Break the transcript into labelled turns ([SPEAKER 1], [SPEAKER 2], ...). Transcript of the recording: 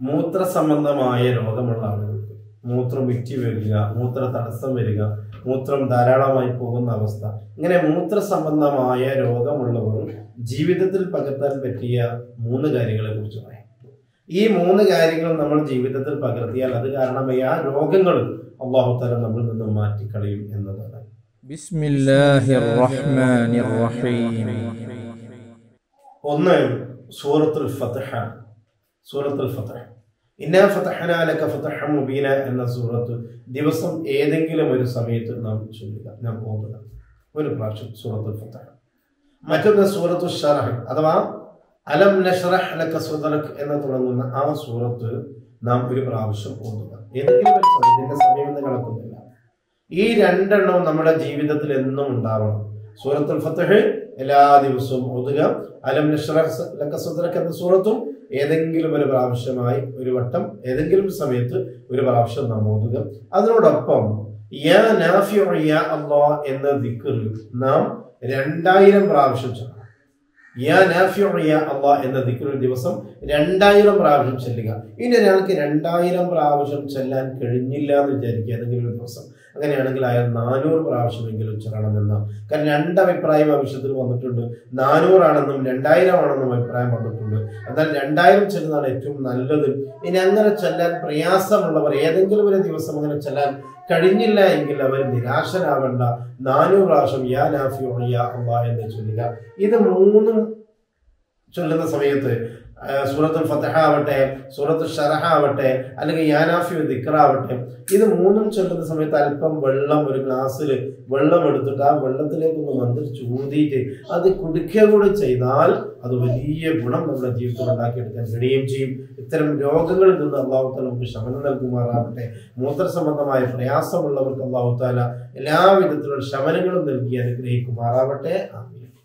[SPEAKER 1] മൂത്ര സംബന്ധമായ രോഗമുള്ള ആളുകൾക്ക് മൂത്രം വിറ്റി വരിക മൂത്ര തടസ്സം വരിക മൂത്രം ധാരാളമായി പോകുന്ന അവസ്ഥ ഇങ്ങനെ മൂത്ര സംബന്ധമായ രോഗമുള്ളവർ ജീവിതത്തിൽ പകർത്താൻ പറ്റിയ മൂന്ന് കാര്യങ്ങളെ കുറിച്ച് പറയാം ഈ മൂന്ന് കാര്യങ്ങൾ നമ്മൾ ജീവിതത്തിൽ പകർത്തിയാൽ അത് കാരണമായി ആ രോഗങ്ങൾ അള്ളാഹു തല നമ്മളിൽ നിന്നും മാറ്റിക്കളയും എന്നതാണ്
[SPEAKER 2] بسم الله الرحمن الرحيم
[SPEAKER 1] ഒന്ന് സൂറത്തുൽ ഫതഹ സൂറത്തുൽ ഫതഹ ഇന്നാ ഫതഹന ലക ഫതഹ മുബീന എന്ന സൂറത്ത് ദിവസം ഏതെങ്കിലും ഒരു സമയത്ത് നാം ചൊല്ലുക നാം ഓതുക ഒരു പ്രാവശ്യം സൂറത്തുൽ ഫതഹ മറ്റൊന്ന് സൂറത്തു ഷറഹ് അഥവാ അലം നഷ്റഹ് ലക സദറക് എന്ന് തുടങ്ങുന്ന ആ സൂറത്ത് നാം ഒരു പ്രാവശ്യം ഓതുക ഏതെങ്കിലും ഒരു സമയം ഇതിന്റെ സമയം എന്ന് കണക്കുന്നില്ല ഈ രണ്ടെണ്ണവും നമ്മുടെ ജീവിതത്തിൽ എന്നും ഉണ്ടാവണം സൂറത്തുൽ ഫത്തഹ് എല്ലാ ദിവസവും ഓതുക അലം നഷ്റഹ് ലക സദ്റക എന്ന സൂറത്തും ഏതെങ്കിലും ഒരു പ്രാവശ്യമായി ഒരു വട്ടം ഏതെങ്കിലും സമയത്ത് ഒരു പ്രാവശ്യം നാം ഓതുക അതിനോടൊപ്പം യാ നാഫിഉ യാ അല്ലാഹ് എന്ന ദിക്ർ നാം രണ്ടായിരം പ്രാവശ്യം ചൊല്ലണം യാ നാഫിഉ യാ അല്ലാഹ് എന്ന ദിക്ർ ഒരു ദിവസം രണ്ടായിരം പ്രാവശ്യം ചെല്ലുക ഇനി ഒരാൾക്ക് രണ്ടായിരം പ്രാവശ്യം ചെല്ലാൻ കഴിഞ്ഞില്ല എന്ന് വിചാരിക്കുക ഏതെങ്കിലും ഒരു ദിവസം അങ്ങനെയാണെങ്കിൽ അയാൾ നാനൂറ് പ്രാവശ്യമെങ്കിലും ചെല്ലണമെന്ന കാരണം രണ്ട് അഭിപ്രായം ആ വിഷയത്തിൽ വന്നിട്ടുണ്ട് നാനൂറാണെന്നും രണ്ടായിരം ആണെന്നും അഭിപ്രായം വന്നിട്ടുണ്ട് എന്നാൽ രണ്ടായിരം ചെല്ലുന്നതാണ് ഏറ്റവും നല്ലത് ഇനി അങ്ങനെ ചെല്ലാൻ പ്രയാസമുള്ളവർ ഏതെങ്കിലും ഒരു ദിവസം അങ്ങനെ ചെല്ലാൻ കഴിഞ്ഞില്ല എങ്കിൽ അവർ നിരാശരാവേണ്ട നാനൂറ് പ്രാവശ്യം യാ നാഫിയോ യാ അള്ളാ എന്ന് ചൊല്ലുക ഇത് മൂന്നും ചൊല്ലുന്ന സമയത്ത് ആ, സൂറത്തുൽ ഫതഹ ആവട്ടെ സൂറത്തുൽ ഷറഹ ആവട്ടെ അല്ലെങ്കിൽ യാനാഫി ദിക്റാവട്ടെ ഇത് മൂന്നും ചൊല്ലുന്ന സമയത്ത് അല്പം വെള്ളം ഒരു ഗ്ലാസ്സിൽ വെള്ളം എടുത്തിട്ട് ആ വെള്ളത്തിലേക്ക് ഒന്ന് മന്ത്രിച്ച് ഊതിയിട്ട് അത് കുടിക്കുക കൂടി ചെയ്താൽ അത് വലിയ ഗുണം നമ്മുടെ ജീവിതത്തിൽ ഉണ്ടാക്കിയെടുക്കാൻ കഴിയുകയും ചെയ്യും ഇത്തരം രോഗങ്ങളിൽ നിന്ന് അള്ളാഹുത്താല നമുക്ക് ശമനം നൽകുമാറാവട്ടെ മൂത്ര സംബന്ധമായ പ്രയാസമുള്ളവർക്ക് അള്ളാഹുത്താല എല്ലാവിധത്തിലുള്ള ശമനങ്ങളും നൽകി അനുഗ്രഹിക്കുമാറാവട്ടെ ആമീൻ